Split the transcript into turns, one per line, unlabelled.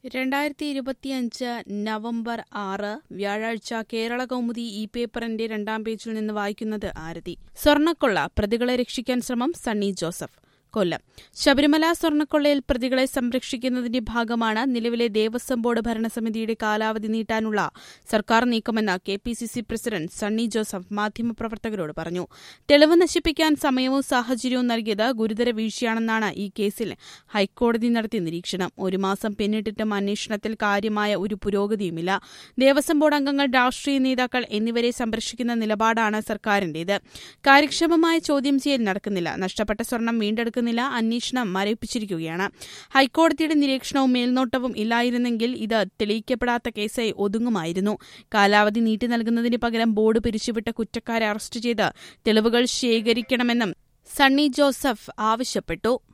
രണ്ടായിരത്തി ഇരുപത്തിയഞ്ച് നവംബർ ആറ് വ്യാഴാഴ്ച കേരള കൗമുദി ഇ പേപ്പറിന്റെ രണ്ടാം പേജിൽ നിന്ന് വായിക്കുന്നത് ആരതി സ്വർണ്ണക്കൊള്ള പ്രതികളെ രക്ഷിക്കാൻ ശ്രമം സണ്ണി ജോസഫ് കൊല്ലം ശബരിമല സ്വർണ്ണക്കൊള്ളയിൽ പ്രതികളെ സംരക്ഷിക്കുന്നതിന്റെ ഭാഗമാണ് നിലവിലെ ദേവസ്വം ബോർഡ് ഭരണസമിതിയുടെ കാലാവധി നീട്ടാനുള്ള സർക്കാർ നീക്കമെന്ന് K P C C president Sunny Joseph മാധ്യമപ്രവർത്തകരോട് പറഞ്ഞു തെളിവ് നശിപ്പിക്കാൻ സമയവും സാഹചര്യവും നൽകിയത് ഗുരുതര വീഴ്ചയാണെന്നാണ് ഈ കേസിൽ ഹൈക്കോടതി നടത്തിയ നിരീക്ഷണം ഒരു മാസം പിന്നിട്ടിട്ടും അന്വേഷണത്തിൽ കാര്യമായ ഒരു പുരോഗതിയുമില്ല ദേവസ്വം ബോർഡ് അംഗങ്ങൾ രാഷ്ട്രീയ നേതാക്കൾ എന്നിവരെ സംരക്ഷിക്കുന്ന നിലപാടാണ് സർക്കാരിന്റേത് കാര്യക്ഷമമായ ചോദ്യം ചെയ്യൽ നടക്കുന്നില്ല നഷ്ടപ്പെട്ട സ്വർണം വീണ്ടെടുക്കുന്നില്ല അന്വേഷണം മരവിപ്പിച്ചിരിക്കുകയാണ് ഹൈക്കോടതിയുടെ നിരീക്ഷണവും മേൽനോട്ടവും ഇല്ലായിരുന്നെങ്കിൽ ഇത് തെളിയിക്കപ്പെടാത്ത കേസായി ഒതുങ്ങുമായിരുന്നു കാലാവധി നീട്ടി നൽകുന്നതിന് പകരം ബോർഡ് പിരിച്ചുവിട്ട കുറ്റക്കാരെ അറസ്റ്റ് ചെയ്ത് തെളിവുകൾ ശേഖരിക്കണമെന്നും സണ്ണി ജോസഫ് ആവശ്യപ്പെട്ടു